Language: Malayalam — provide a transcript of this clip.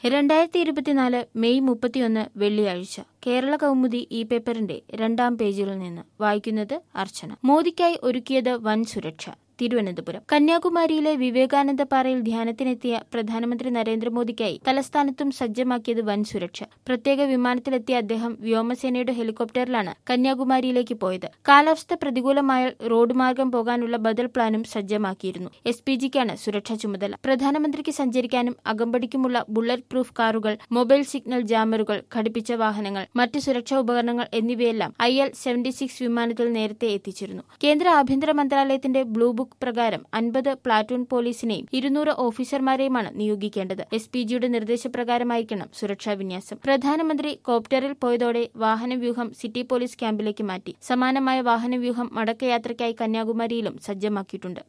രണ്ടായിരത്തി ഇരുപത്തിനാല് മെയ് മുപ്പത്തിയൊന്ന് വെള്ളിയാഴ്ച കേരള കൗമുദി ഈ പേപ്പറിന്റെ രണ്ടാം പേജിൽ നിന്ന് വായിക്കുന്നത് അർച്ചന മോദിക്കായി ഒരുക്കിയത് വൻ സുരക്ഷ തിരുവനന്തപുരം കന്യാകുമാരിയിലെ വിവേകാനന്ദ പാറയിൽ ധ്യാനത്തിനെത്തിയ പ്രധാനമന്ത്രി നരേന്ദ്രമോദിക്കായി തലസ്ഥാനത്തും സജ്ജമാക്കിയത് വൻ സുരക്ഷ പ്രത്യേക വിമാനത്തിലെത്തിയ അദ്ദേഹം വ്യോമസേനയുടെ ഹെലികോപ്റ്ററിലാണ് കന്യാകുമാരിയിലേക്ക് പോയത് കാലാവസ്ഥ പ്രതികൂലമായാൽ റോഡ് മാർഗം പോകാനുള്ള ബദൽ പ്ലാനും സജ്ജമാക്കിയിരുന്നു എസ് പി ജിക്കാണ് സുരക്ഷാ ചുമതല പ്രധാനമന്ത്രിക്ക് സഞ്ചരിക്കാനും അകമ്പടിക്കുമുള്ള ബുള്ളറ്റ് പ്രൂഫ് കാറുകൾ മൊബൈൽ സിഗ്നൽ ജാമറുകൾ ഘടിപ്പിച്ച വാഹനങ്ങൾ മറ്റ് സുരക്ഷാ ഉപകരണങ്ങൾ എന്നിവയെല്ലാം ഐ എൽ സെവന്റി സിക്സ് വിമാനത്തിൽ നേരത്തെ എത്തിച്ചിരുന്നു കേന്ദ്ര ആഭ്യന്തര മന്ത്രാലയത്തിന്റെ ബ്ലൂ ബുക്ക് പ്രകാരം അൻപത് പ്ലാറ്റൂൺ പോലീസിനെയും ഇരുന്നൂറ് ഓഫീസർമാരെയുമാണ് നിയോഗിക്കേണ്ടത് എസ് പി ജിയുടെ നിർദ്ദേശപ്രകാരമായിരിക്കണം സുരക്ഷാ വിന്യാസം പ്രധാനമന്ത്രി കോപ്റ്ററിൽ പോയതോടെ വാഹനവ്യൂഹം സിറ്റി പോലീസ് ക്യാമ്പിലേക്ക് മാറ്റി സമാനമായ വാഹനവ്യൂഹം മടക്കയാത്രയ്ക്കായി കന്യാകുമാരിയിലും സജ്ജമാക്കിയിട്ടുണ്ട്